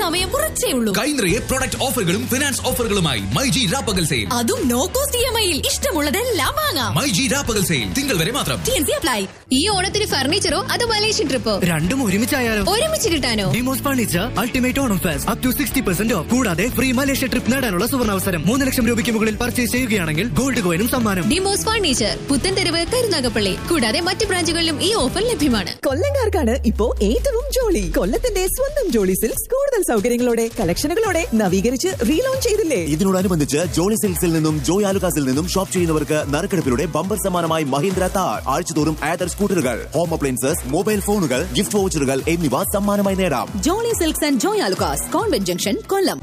സമയം കുറച്ചേ ഉള്ളൂ കൈനിറയെ പ്രൊഡക്റ്റ് ഓഫറുകളും ഫിനാൻസ് ഓഫറുകളുമായി മൈജി രാപ്പകൽ സെയിൽ അതും നോ കോസ്റ്റ് ഇ എം ഐയിൽ ഇഷ്ടമുള്ളതെല്ലാം വാങ്ങാം മൈജി രാപ്പകൽ സെയിൽ തിങ്കൾ വരെ മാത്രം ടി എൻ സി അപ്ലൈ ഈ ഓണത്തിന് ഫർണിച്ചറോ അതോ മലേഷ്യൻ ട്രിപ്പോ രണ്ടും ഒരുമിച്ചായാലോ ഒരുമിച്ച് കിട്ടാനോ ഡിമോസ് furniture ultimate Onam fest up to sixty percent off കൂടാതെ ഫ്രീ മലേഷ്യ ട്രിപ്പ് നേടാനുള്ള സുവർണാവസരം മൂന്ന് ലക്ഷം രൂപയ്ക്ക് മുകളിൽ പർച്ചേസ് ചെയ്യുകയാണെങ്കിൽ ഗോൾഡ് കോയിനും സമ്മാനം ഡിമോസ് ഫർണിച്ചർ പുത്തൻതെരുവ് കരുനാഗപ്പള്ളി കൂടാതെ മറ്റ് ബ്രാഞ്ചുകളിലും ഈ ഓഫർ ലഭ്യമാണ് കൊല്ലങ്കാർക്കാണ് ഇപ്പോ ഏറ്റവും ജോളി കൊല്ലത്തിന്റെ സ്വന്തം ജോളി സിൽക്സ് കൂടുതൽ സൗകര്യങ്ങളോടെ കളക്ഷനുകളോടെ നവീകരിച്ച് റീലോഞ്ച് ചെയ്തില്ലേ ഇതിനോടനുബന്ധിച്ച് ജോളി സിൽക്സിൽ നിന്നും ജോയ് ആലുകാസിൽ നിന്നും ഷോപ്പ് ചെയ്യുന്നവർക്ക് നറുക്കെടുപ്പിലൂടെ ബമ്പർ സമ്മാനമായി മഹീന്ദ്ര താർ ആഴ്ചതോറും ആദർ സ്കൂട്ടറുകൾ ഹോം അപ്ലയൻസസ് മൊബൈൽ ഫോണുകൾ ഗിഫ്റ്റ് വൗച്ചറുകൾ എന്നിവ സമ്മാനമായി നേടാം Jolly Silks and Joy Alukkas convent junction Kollam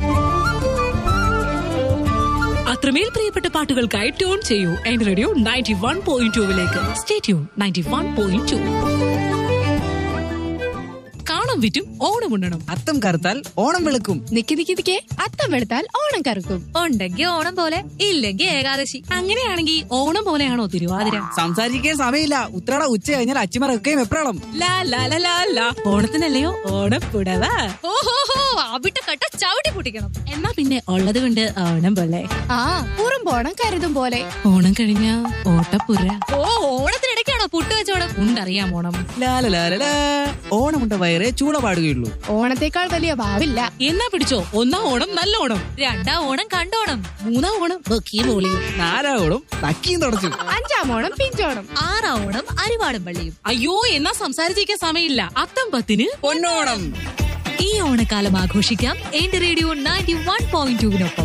അത്രമേൽ പ്രിയപ്പെട്ട പാട്ടുകൾക്കായി ട്യൂൺ ചെയ്യൂ എൻ റേഡിയോ നയൻറ്റി വൺ പോയിന്റ് ടുവിലേക്ക് stay tune ninety one point two കാണം വിറ്റും ഓണം ഉണ്ണണം അത്തം കറുത്താൽ ഓണം വെളുക്കും നിക്കി നിക്കി നിക്കേ അത്തം വെളുത്താൽ ഓണം കറുക്കും ഉണ്ടെങ്കിൽ ഓണം പോലെ ഇല്ലെങ്കിൽ ഏകാദശി അങ്ങനെയാണെങ്കിൽ ഓണം പോലെയാണോ തിരുവാതിര സംസാരിക്കാൻ സമയമില്ല ഉത്രാട ഉച്ച കഴിഞ്ഞാൽ അച്ചിമറക്കുകയും എപ്രാളം ലാ ലാ ലാ ലാ ലാ ഓണത്തിനല്ലയോ ഓണപ്പുടവ ഓഹോഹോ അവിട്ട കട്ട ചവിട്ടി പൊട്ടിക്കണം എന്നാ പിന്നെ ഉള്ളത് കൊണ്ട് ഓണം പോലെ ആ പുറം പോണം കരുതും പോലെ ഓണം കഴിഞ്ഞ ഓട്ടപ്പുര ഓ ഓണത്തിനിടയ്ക്കാണോ പുട്ട് വെച്ചോണം ഉണ്ടറിയാം ഓണം ലാലലാലലാ. ഓണമുണ്ട വയറേ ചൂട പാടുകയുള്ളൂ ഓണത്തെക്കാൾ വലിയ ഭാവില്ല എന്നാ പിടിച്ചോ ഒന്നാം ഓണം നല്ല ഓണം രണ്ടാം ഓണം കണ്ടോണം മൂന്നാം ഓണം ബക്കിയും പൊളിയും നാലാം ഓണം തക്കിയും തുടച്ചു അഞ്ചാം ഓണം പിഞ്ചോണം ആറാം ഓണം അരിവാടും പള്ളിയും അയ്യോ എന്നാ സംസാരിച്ചിരിക്കാൻ സമയമില്ല അത്തം പത്തിന് പൊന്നോണം ഈ ഓണക്കാലം ആഘോഷിക്കാം എന്റെ റേഡിയോ നയൻറ്റി വൺ പോയിന്റ് ടുവിനൊപ്പം